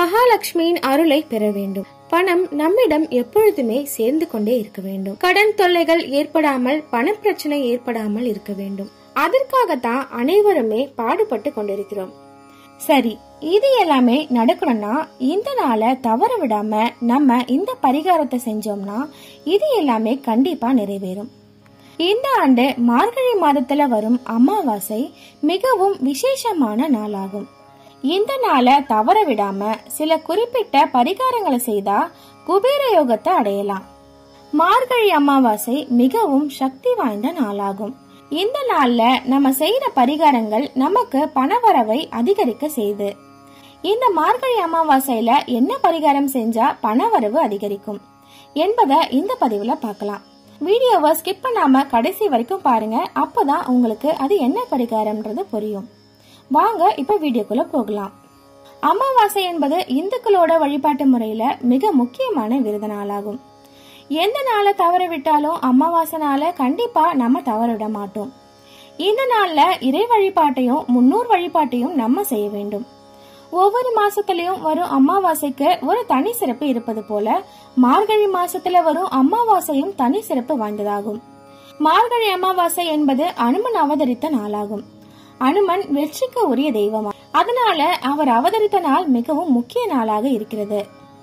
மகாலட்சுமியின் அருளை பெற வேண்டும் பணம் நம்மிடம் எப்பொழுதுமே சேர்ந்து கொண்டே இருக்க வேண்டும் கடன் தொல்லைகள் ஏற்படாமல் பண பிரச்சனை ஏற்படாமல் இருக்க வேண்டும் அதற்காகத்தான் அனைவருமே பாடுபட்டு கொண்டிருக்கிறோம் சரி இது எல்லாமே நடக்கணும்னா இந்த நாளை தவற விடாம நம்ம இந்த பரிகாரத்தை செஞ்சோம்னா இது எல்லாமே கண்டிப்பா நிறைவேறும் இந்த ஆண்டு மார்கழி மாதத்துல வரும் அமாவாசை மிகவும் விசேஷமான நாளாகும் இந்த நாளை தவற விடாம சில குறிப்பிட்ட பரிகாரங்களை செய்தா குபேர யோகத்தை அடையலாம் மார்கழி அமாவாசை மிகவும் சக்தி வாய்ந்த நாளாகும் இந்த நாள்ல நம்ம செய்யற பரிகாரங்கள் நமக்கு பணவரவை அதிகரிக்க செய்து இந்த மார்கழி அமாவாசையில என்ன பரிகாரம் செஞ்சா பணவரவு அதிகரிக்கும் என்பதை இந்த பதிவுல பார்க்கலாம் வீடியோவை ஸ்கிப் பண்ணாம கடைசி வரைக்கும் பாருங்க அப்பதான் உங்களுக்கு அது என்ன பரிகாரம்ன்றது புரியும் வாங்க இப்ப வீடியோக்குள்ள போகலாம் அமாவாசை என்பது இந்துக்களோட வழிபாட்டு முறையில மிக முக்கியமான விரத நாளாகும் எந்த நாளை தவற விட்டாலும் அமாவாசை நாளை கண்டிப்பா நம்ம தவற விட மாட்டோம் இந்த நாள்ல இறை வழிபாட்டையும் முன்னோர் வழிபாட்டையும் நம்ம செய்ய வேண்டும் ஒவ்வொரு மாசத்துலயும் வரும் அமாவாசைக்கு ஒரு தனி சிறப்பு இருப்பது போல மார்கழி மாசத்துல வரும் அமாவாசையும் தனி சிறப்பு வாய்ந்ததாகும் மார்கழி அமாவாசை என்பது அனுமன் அவதரித்த நாளாகும் அனுமன் வெற்றிக்கு உரிய தெய்வம் அதனால அவர் அவதரித்த நாள் மிகவும் முக்கிய நாளாக இருக்கிறது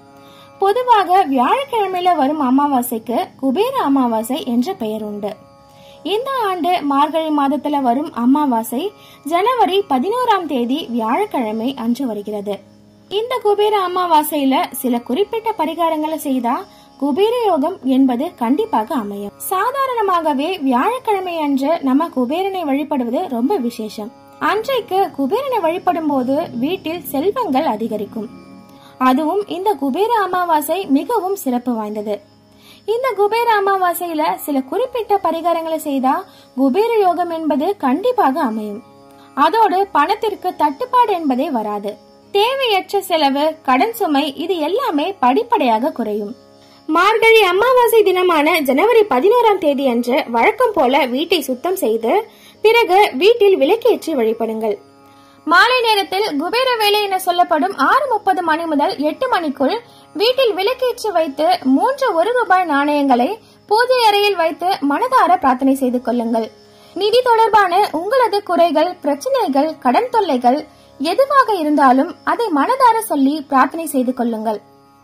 பொதுவாக வியாழக்கிழமையில வரும் அமாவாசைக்கு குபேர அமாவாசை என்ற பெயர் உண்டு இந்த ஆண்டு மார்கழி மாதத்துல வரும் அமாவாசை ஜனவரி பதினோராம் தேதி வியாழக்கிழமை அன்று வருகிறது இந்த குபேர அமாவாசையில சில குறிப்பிட்ட பரிகாரங்களை செய்தா குபேர யோகம் என்பது கண்டிப்பாக அமையும் சாதாரணமாகவே வியாழக்கிழமை அன்று நம்ம குபேரனை வழிபடுவது ரொம்ப விசேஷம் அன்றைக்கு குபேரனை வழிபடும் போது வீட்டில் செல்வங்கள் அதிகரிக்கும் அதுவும் இந்த குபேர அமாவாசை மிகவும் சிறப்பு வாய்ந்தது இந்த குபேர அமாவாசையில சில குறிப்பிட்ட பரிகாரங்களை செய்தா குபேர யோகம் என்பது கண்டிப்பாக அமையும் அதோடு பணத்திற்கு தட்டுப்பாடு என்பதே வராது தேவையற்ற செலவு கடன் சுமை இது எல்லாமே படிப்படியாக குறையும் மார்கழி அமாவாசை தினமான ஜனவரி பதினோராம் தேதி அன்று வழக்கம் போல வீட்டை சுத்தம் செய்து பிறகு வீட்டில் விளக்கேற்றி வழிபடுங்கள் மாலை நேரத்தில் குபேர வேலை என சொல்லப்படும் ஆறு முப்பது மணி முதல் எட்டு மணிக்குள் வீட்டில் விளக்கேற்றி வைத்து மூன்று ஒரு ரூபாய் நாணயங்களை பூஜை அறையில் வைத்து மனதார பிரார்த்தனை செய்து கொள்ளுங்கள் நிதி தொடர்பான உங்களது குறைகள் பிரச்சனைகள் கடன் தொல்லைகள் எதுவாக இருந்தாலும் அதை மனதார சொல்லி பிரார்த்தனை செய்து கொள்ளுங்கள்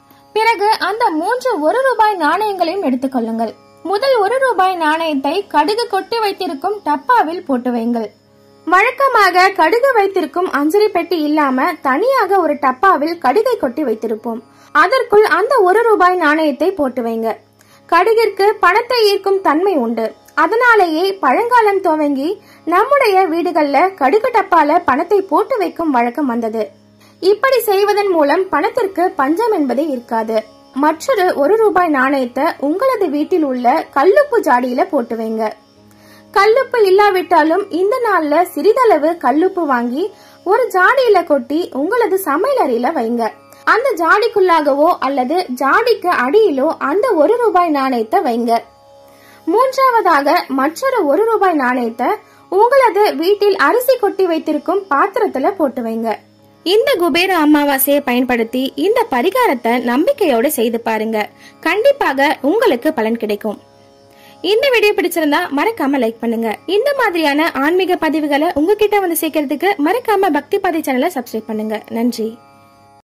பிறகு அந்த மூன்று ஒரு ரூபாய் நாணயங்களையும் எடுத்துக்கொள்ளுங்கள் முதல் ஒரு ரூபாய் நாணயத்தை கடுகு கொட்டி வைத்திருக்கும் டப்பாவில் போட்டு வைங்கள் வழக்கமாக கடுகு வைத்திருக்கும் அஞ்சலி பெட்டி இல்லாம தனியாக ஒரு டப்பாவில் கடுகை கொட்டி வைத்திருப்போம் அதற்குள் அந்த ஒரு ரூபாய் நாணயத்தை போட்டு வைங்க கடுகிற்கு பணத்தை ஈர்க்கும் தன்மை உண்டு அதனாலேயே பழங்காலம் துவங்கி நம்முடைய வீடுகள்ல கடுகு டப்பால பணத்தை போட்டு வைக்கும் வழக்கம் வந்தது இப்படி செய்வதன் மூலம் பணத்திற்கு பஞ்சம் என்பதே இருக்காது மற்றொரு ஒரு ரூபாய் நாணயத்தை உங்களது வீட்டில் உள்ள கல்லுப்பு ஜாடியில போட்டு வைங்க கல்லுப்பு இல்லாவிட்டாலும் இந்த நாள்ல சிறிதளவு கல்லுப்பு வாங்கி ஒரு ஜாடியில கொட்டி உங்களது சமையல் அறையில வைங்க அந்த ஜாடிக்குள்ளாகவோ அல்லது ஜாடிக்கு அடியிலோ அந்த ஒரு ரூபாய் நாணயத்தை வைங்க மூன்றாவதாக மற்றொரு ஒரு ரூபாய் நாணயத்தை உங்களது வீட்டில் அரிசி கொட்டி வைத்திருக்கும் பாத்திரத்துல போட்டு வைங்க இந்த குபேர அமாவாசையை பயன்படுத்தி இந்த பரிகாரத்தை நம்பிக்கையோட செய்து பாருங்க கண்டிப்பாக உங்களுக்கு பலன் கிடைக்கும் இந்த வீடியோ பிடிச்சிருந்தா மறக்காம லைக் பண்ணுங்க இந்த மாதிரியான ஆன்மீக பதிவுகளை உங்ககிட்ட வந்து சேர்க்கறதுக்கு மறக்காம பக்தி பாதை சேனலை சப்ஸ்கிரைப் பண்ணுங்க நன்றி